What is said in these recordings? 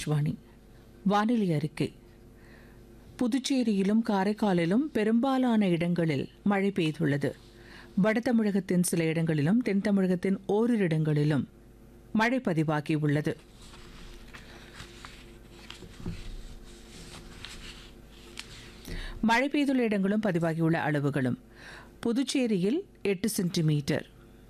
ஆகாஷ்வாணி வானிலை அறிக்கை புதுச்சேரியிலும் காரைக்காலிலும் பெரும்பாலான இடங்களில் மழை பெய்துள்ளது வட தமிழகத்தின் சில இடங்களிலும் தென் தமிழகத்தின் ஓரிரு இடங்களிலும் மழை பதிவாகியுள்ளது மழை பெய்துள்ள இடங்களும் பதிவாகியுள்ள அளவுகளும் புதுச்சேரியில் எட்டு சென்டிமீட்டர்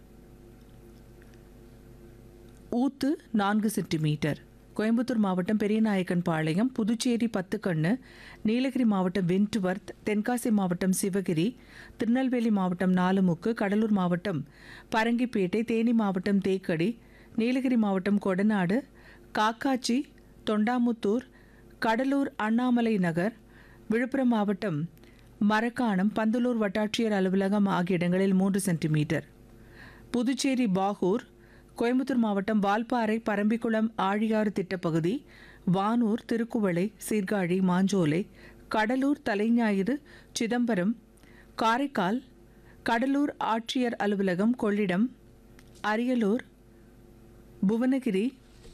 ஊத்து நான்கு சென்டிமீட்டர் கோயம்புத்தூர் மாவட்டம் பெரியநாயக்கன் பாளையம் புதுச்சேரி பத்துக்கண்ணு நீலகிரி மாவட்டம் வென்ட்வர்த் தென்காசி மாவட்டம் சிவகிரி திருநெல்வேலி மாவட்டம் நாலுமுக்கு கடலூர் மாவட்டம் பரங்கிப்பேட்டை தேனி மாவட்டம் தேக்கடி நீலகிரி மாவட்டம் கொடநாடு காக்காச்சி தொண்டாமுத்தூர் கடலூர் அண்ணாமலை நகர் விழுப்புரம் மாவட்டம் மரக்காணம் பந்தலூர் வட்டாட்சியர் அலுவலகம் ஆகிய இடங்களில் மூன்று சென்டிமீட்டர் புதுச்சேரி பாகூர் கோயம்புத்தூர் மாவட்டம் வால்பாறை பரம்பிக்குளம் ஆழியாறு திட்டப்பகுதி வானூர் திருக்குவளை சீர்காழி மாஞ்சோலை கடலூர் தலைஞாயிறு சிதம்பரம் காரைக்கால் கடலூர் ஆட்சியர் அலுவலகம் கொள்ளிடம் அரியலூர் புவனகிரி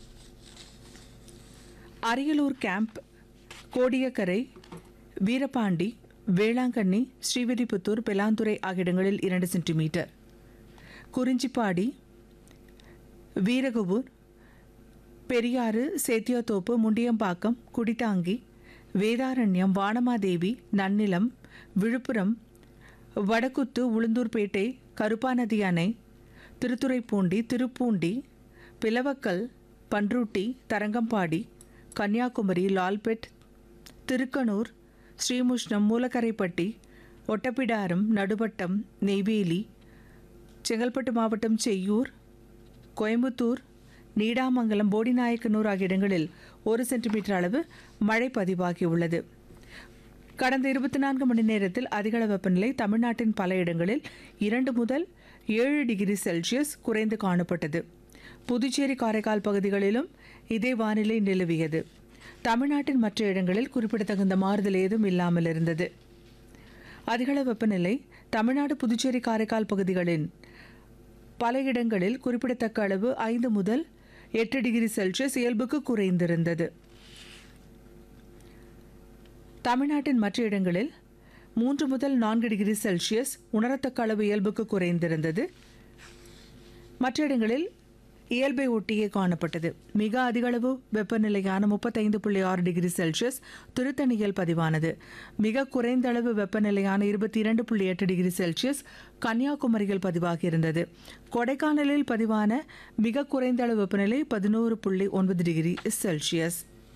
அரியலூர் கேம்ப் கோடியக்கரை வீரபாண்டி வேளாங்கண்ணி ஸ்ரீவில்லிபுத்தூர் பெலாந்துறை ஆகிய இடங்களில் இரண்டு சென்டிமீட்டர் குறிஞ்சிப்பாடி வீரகுபூர் பெரியாறு சேத்தியாத்தோப்பு முண்டியம்பாக்கம் குடித்தாங்கி வேதாரண்யம் வானமாதேவி நன்னிலம் விழுப்புரம் வடக்குத்து உளுந்தூர்பேட்டை கருப்பாநதி அணை திருத்துறைப்பூண்டி திருப்பூண்டி பிளவக்கல் பன்ருட்டி தரங்கம்பாடி கன்னியாகுமரி லால்பெட் திருக்கனூர் ஸ்ரீமுஷ்ணம் மூலக்கரைப்பட்டி ஒட்டப்பிடாரம் நடுவட்டம் நெய்வேலி செங்கல்பட்டு மாவட்டம் செய்யூர் கோயம்புத்தூர் நீடாமங்கலம் போடிநாயக்கனூர் ஆகிய இடங்களில் ஒரு சென்டிமீட்டர் அளவு மழை பதிவாகியுள்ளது கடந்த இருபத்தி நான்கு மணி நேரத்தில் அதிகள வெப்பநிலை தமிழ்நாட்டின் பல இடங்களில் இரண்டு முதல் ஏழு டிகிரி செல்சியஸ் குறைந்து காணப்பட்டது புதுச்சேரி காரைக்கால் பகுதிகளிலும் இதே வானிலை நிலவியது தமிழ்நாட்டின் மற்ற இடங்களில் குறிப்பிடத்தகுந்த மாறுதல் ஏதும் இல்லாமல் இருந்தது அதிகள வெப்பநிலை தமிழ்நாடு புதுச்சேரி காரைக்கால் பகுதிகளின் பல இடங்களில் குறிப்பிடத்தக்க அளவு ஐந்து முதல் எட்டு டிகிரி செல்சியஸ் இயல்புக்கு குறைந்திருந்தது தமிழ்நாட்டின் மற்ற இடங்களில் மூன்று முதல் நான்கு டிகிரி செல்சியஸ் உணரத்தக்க அளவு இயல்புக்கு குறைந்திருந்தது மற்ற இடங்களில் இயல்பை ஒட்டியே காணப்பட்டது மிக அதிக அளவு வெப்பநிலையான முப்பத்தைந்து புள்ளி ஆறு டிகிரி செல்சியஸ் திருத்தணியில் பதிவானது மிக குறைந்த அளவு வெப்பநிலையான இருபத்தி இரண்டு புள்ளி எட்டு டிகிரி செல்சியஸ் கன்னியாகுமரியில் பதிவாகியிருந்தது கொடைக்கானலில் பதிவான மிக குறைந்த அளவு வெப்பநிலை பதினோரு புள்ளி ஒன்பது டிகிரி செல்சியஸ்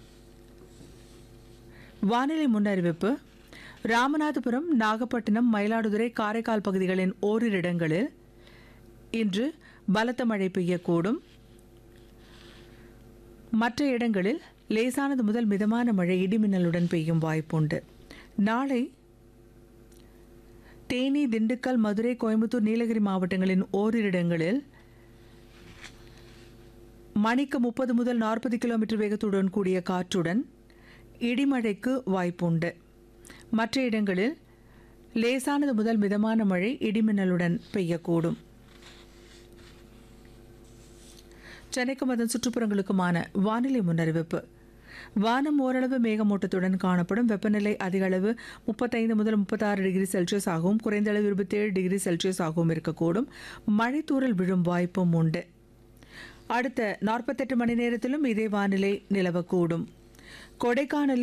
வானிலை முன்னறிவிப்பு ராமநாதபுரம் நாகப்பட்டினம் மயிலாடுதுறை காரைக்கால் பகுதிகளின் ஓரிரு இடங்களில் இன்று பலத்த மழை பெய்யக்கூடும் மற்ற இடங்களில் லேசானது முதல் மிதமான மழை இடிமின்னலுடன் பெய்யும் வாய்ப்புண்டு நாளை தேனி திண்டுக்கல் மதுரை கோயம்புத்தூர் நீலகிரி மாவட்டங்களின் ஓரிரு இடங்களில் மணிக்கு முப்பது முதல் நாற்பது கிலோமீட்டர் வேகத்துடன் கூடிய காற்றுடன் இடிமழைக்கு வாய்ப்புண்டு மற்ற இடங்களில் லேசானது முதல் மிதமான மழை இடிமின்னலுடன் பெய்யக்கூடும் சென்னைக்கும் அதன் சுற்றுப்புறங்களுக்குமான வானிலை முன்னறிவிப்பு வானம் ஓரளவு மேகமூட்டத்துடன் காணப்படும் வெப்பநிலை அதிக அளவு முப்பத்தைந்து முதல் முப்பத்தாறு டிகிரி செல்சியஸ் ஆகவும் குறைந்த அளவு இருபத்தேழு டிகிரி செல்சியஸ் ஆகவும் இருக்கக்கூடும் மழை தூறல் விழும் வாய்ப்பும் உண்டு அடுத்த நாற்பத்தெட்டு மணி நேரத்திலும் இதே வானிலை நிலவக்கூடும் கொடைக்கானலில்